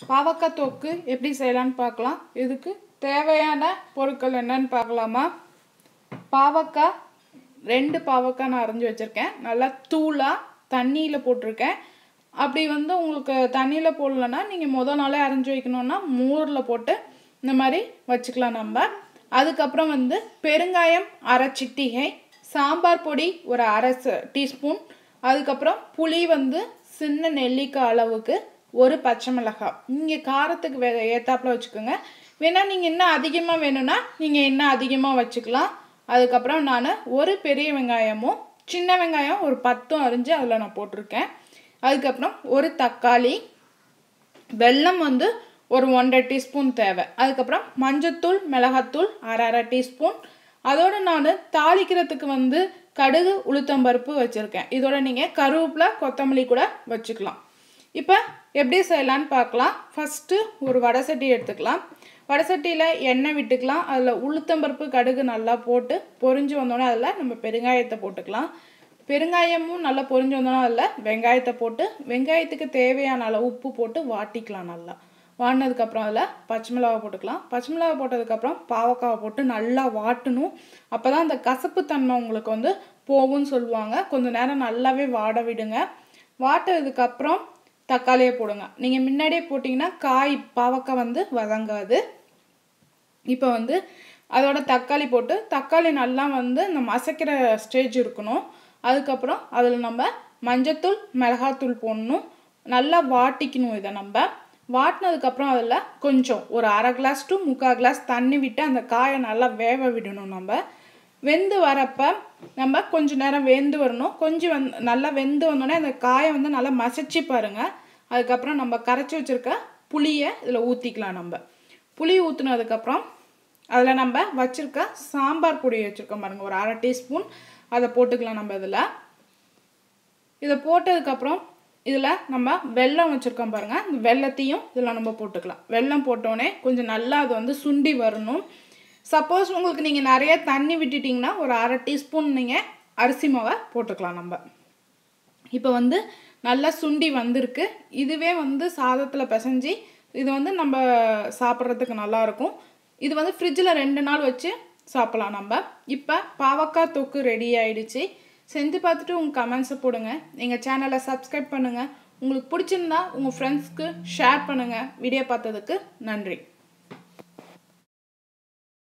பாவக்காய் தொக்கு எப்படி செய்யலான்னு பார்க்கலாம் இதுக்கு தேவையான பொருட்கள் என்னன்னு பார்க்கலாமா பாவக்காய் ரெண்டு பாவக்காய் நான் அரைஞ்சி வச்சுருக்கேன் நல்லா தூளாக தண்ணியில் போட்டிருக்கேன் அப்படி வந்து உங்களுக்கு தண்ணியில் போடலன்னா நீங்கள் முத நாளே அரைஞ்சி வைக்கணுன்னா மோரில் போட்டு இந்த மாதிரி வச்சுக்கலாம் நம்ம அதுக்கப்புறம் வந்து பெருங்காயம் அரை சிட்டிகை சாம்பார் பொடி ஒரு அரை டீஸ்பூன் அதுக்கப்புறம் புளி வந்து சின்ன நெல்லிக்காய் அளவுக்கு ஒரு பச்சை மிளகாய் நீங்கள் காரத்துக்கு வே ஏத்தாப்புல வச்சுக்கோங்க வேணால் நீங்கள் இன்னும் அதிகமாக வேணும்னா நீங்கள் இன்னும் அதிகமாக வச்சுக்கலாம் அதுக்கப்புறம் நான் ஒரு பெரிய வெங்காயமும் சின்ன வெங்காயம் ஒரு பத்தும் அரிஞ்சு அதில் நான் போட்டிருக்கேன் அதுக்கப்புறம் ஒரு தக்காளி வெல்லம் வந்து ஒரு ஒன்றரை டீஸ்பூன் தேவை அதுக்கப்புறம் மஞ்சத்தூள் மிளகாத்தூள் அரை அரை டீஸ்பூன் அதோடு நான் தாளிக்கிறதுக்கு வந்து கடுகு உளுத்தம்பருப்பு வச்சுருக்கேன் இதோட நீங்கள் கருவேப்பிலை கொத்தமல்லி கூட வச்சுக்கலாம் இப்போ எப்படி செய்யலான்னு பார்க்கலாம் ஃபஸ்ட்டு ஒரு வடை சட்டி எடுத்துக்கலாம் வடை சட்டியில் எண்ணெய் விட்டுக்கலாம் அதில் உளுத்தம்பருப்பு கடுகு நல்லா போட்டு பொரிஞ்சு வந்தோடனே அதில் நம்ம பெருங்காயத்தை போட்டுக்கலாம் பெருங்காயமும் நல்லா பொரிஞ்சு வந்தோடனே அதில் வெங்காயத்தை போட்டு வெங்காயத்துக்கு தேவையான அளவு உப்பு போட்டு வாட்டிக்கலாம் நல்லா வாடினதுக்கப்புறம் அதில் பச்சை மிளகா போட்டுக்கலாம் பச்சை மிளகா போட்டதுக்கப்புறம் பாவக்காவை போட்டு நல்லா வாட்டணும் அப்போ தான் அந்த கசப்பு தன்மை உங்களுக்கு வந்து போகும்னு சொல்லுவாங்க கொஞ்சம் நேரம் நல்லாவே வாட விடுங்க வாட்டதுக்கப்புறம் தக்காளியை போடுங்க நீங்கள் முன்னாடியே போட்டிங்கன்னா காய் பாவக்காய் வந்து வதங்காது இப்போ வந்து அதோட தக்காளி போட்டு தக்காளி நல்லா வந்து இந்த மசக்கிற ஸ்டேஜ் இருக்கணும் அதுக்கப்புறம் அதில் நம்ம மஞ்சத்தூள் மிளகாத்தூள் போடணும் நல்லா வாட்டிக்கணும் இதை நம்ம வாட்டினதுக்கப்புறம் அதில் கொஞ்சம் ஒரு அரை கிளாஸ் டு முக்கால் கிளாஸ் தண்ணி விட்டு அந்த காயை நல்லா வேக விடணும் நம்ம வெந்து வரப்போ நம்ம கொஞ்சம் நேரம் வெந்து வரணும் கொஞ்சம் வந் நல்லா வெந்து வந்தோடனே அந்த காயை வந்து நல்லா மசிச்சு பாருங்கள் அதுக்கப்புறம் நம்ம கரைச்சி வச்சுருக்க புளியை இதில் ஊற்றிக்கலாம் நம்ம புளி ஊற்றுனதுக்கப்புறம் அதில் நம்ம வச்சுருக்க சாம்பார் பொடி வச்சுருக்கோம் பாருங்கள் ஒரு அரை டீஸ்பூன் அதை போட்டுக்கலாம் நம்ம இதில் இதை போட்டதுக்கப்புறம் இதில் நம்ம வெல்லம் வச்சுருக்கோம் பாருங்கள் இந்த வெள்ளத்தையும் இதில் நம்ம போட்டுக்கலாம் வெல்லம் போட்டோடனே கொஞ்சம் நல்லா அது வந்து சுண்டி வரணும் சப்போஸ் உங்களுக்கு நீங்கள் நிறைய தண்ணி விட்டுட்டிங்கன்னா ஒரு அரை டீஸ்பூன் நீங்கள் அரிசி மாவை போட்டுக்கலாம் நம்ம இப்போ வந்து நல்லா சுண்டி வந்திருக்கு இதுவே வந்து சாதத்தில் பிசைஞ்சு இது வந்து நம்ம சாப்பிட்றதுக்கு நல்லாயிருக்கும் இது வந்து ஃப்ரிட்ஜில் ரெண்டு நாள் வச்சு சாப்பிட்லாம் நம்ம இப்போ பாவக்காய் தொக்கு ரெடி ஆயிடுச்சு செஞ்சு பார்த்துட்டு உங்கள் கமெண்ட்ஸை போடுங்க எங்கள் சேனலை சப்ஸ்கிரைப் பண்ணுங்கள் உங்களுக்கு பிடிச்சிருந்தா உங்கள் ஃப்ரெண்ட்ஸ்க்கு ஷேர் பண்ணுங்கள் வீடியோ பார்த்ததுக்கு நன்றி